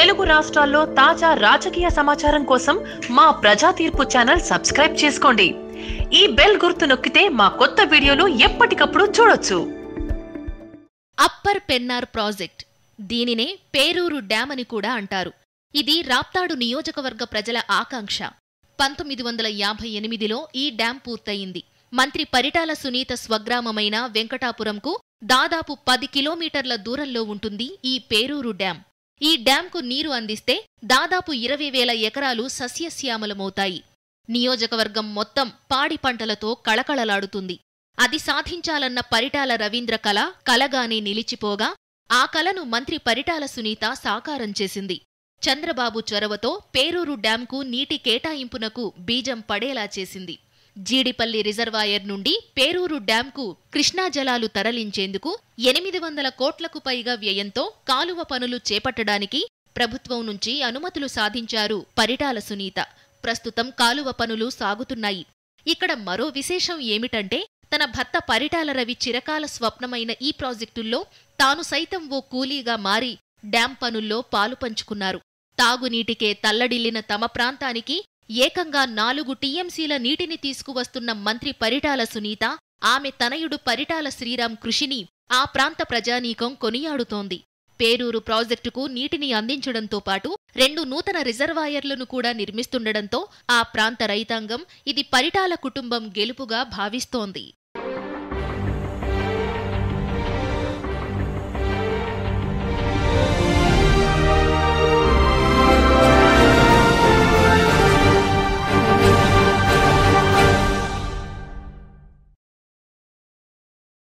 తెలుగు రాష్ట్రాల్లో తాజా రాజకీయ సమాచారం కోసం మా ప్రజా తీర్పు ఛానల్ సబ్స్క్రైబ్ చేసుకోండి ఈ బెల్ గుర్తు నొక్కితే మా కొత్త వీడియోలు ఎప్పటికప్పుడు చూడొచ్చు అప్పర్ పెన్నార్ ప్రాజెక్ట్ దీనినే పేరూరు డ్యామ్ అని కూడా అంటారు ఇది రాప్తాడు నియోజకవర్గ ప్రజల ఆకాంక్ష పంతొమ్మిది వందల యాభై ఎనిమిదిలో ఈ డ్యాం పూర్తయింది మంత్రి పరిటాల సునీత స్వగ్రామమైన వెంకటాపురంకు దాదాపు పది కిలోమీటర్ల దూరంలో ఉంటుంది ఈ పేరూరు డ్యాం ఈ డ్యాంకు నీరు అందిస్తే దాదాపు ఇరవై వేల ఎకరాలు సస్యశ్యామలమవుతాయి నియోజకవర్గం మొత్తం పాడి పంటలతో కళకళలాడుతుంది అది సాధించాలన్న పరిటాల రవీంద్ర కళ కలగానే నిలిచిపోగా ఆ కలను మంత్రి పరిటాల సునీత సాకారం చేసింది చంద్రబాబు చొరవతో పేరూరు డ్యాంకు నీటి కేటాయింపునకు బీజం పడేలా చేసింది జీడిపల్లి రిజర్వాయర్ నుండి పేరూరు డ్యాంకు కృష్ణా జలాలు తరలించేందుకు ఎనిమిది వందల కోట్లకు పైగా వ్యయంతో కాలువ పనులు చేపట్టడానికి ప్రభుత్వం నుంచి అనుమతులు సాధించారు పరిటాల సునీత ప్రస్తుతం కాలువ పనులు సాగుతున్నాయి ఇక్కడ మరో విశేషం ఏమిటంటే తన భర్త పరిటాల రవి చిరకాల స్వప్నమైన ఈ ప్రాజెక్టుల్లో తాను సైతం ఓ కూలీగా మారి డ్యాం పనుల్లో పాలు పంచుకున్నారు తాగునీటికే తల్లడిల్లిన తమ ప్రాంతానికి ఏకంగా నాలుగు టీఎంసీల నీటిని తీసుకువస్తున్న మంత్రి పరిటాల సునీత ఆమె తనయుడు పరిటాల శ్రీరామ్ కృషిని ఆ ప్రాంత ప్రజానీకం కొనియాడుతోంది పేరూరు ప్రాజెక్టుకు నీటిని అందించడంతో పాటు రెండు నూతన రిజర్వాయర్లను కూడా నిర్మిస్తుండడంతో ఆ ప్రాంత రైతాంగం ఇది పరిటాల కుటుంబం గెలుపుగా భావిస్తోంది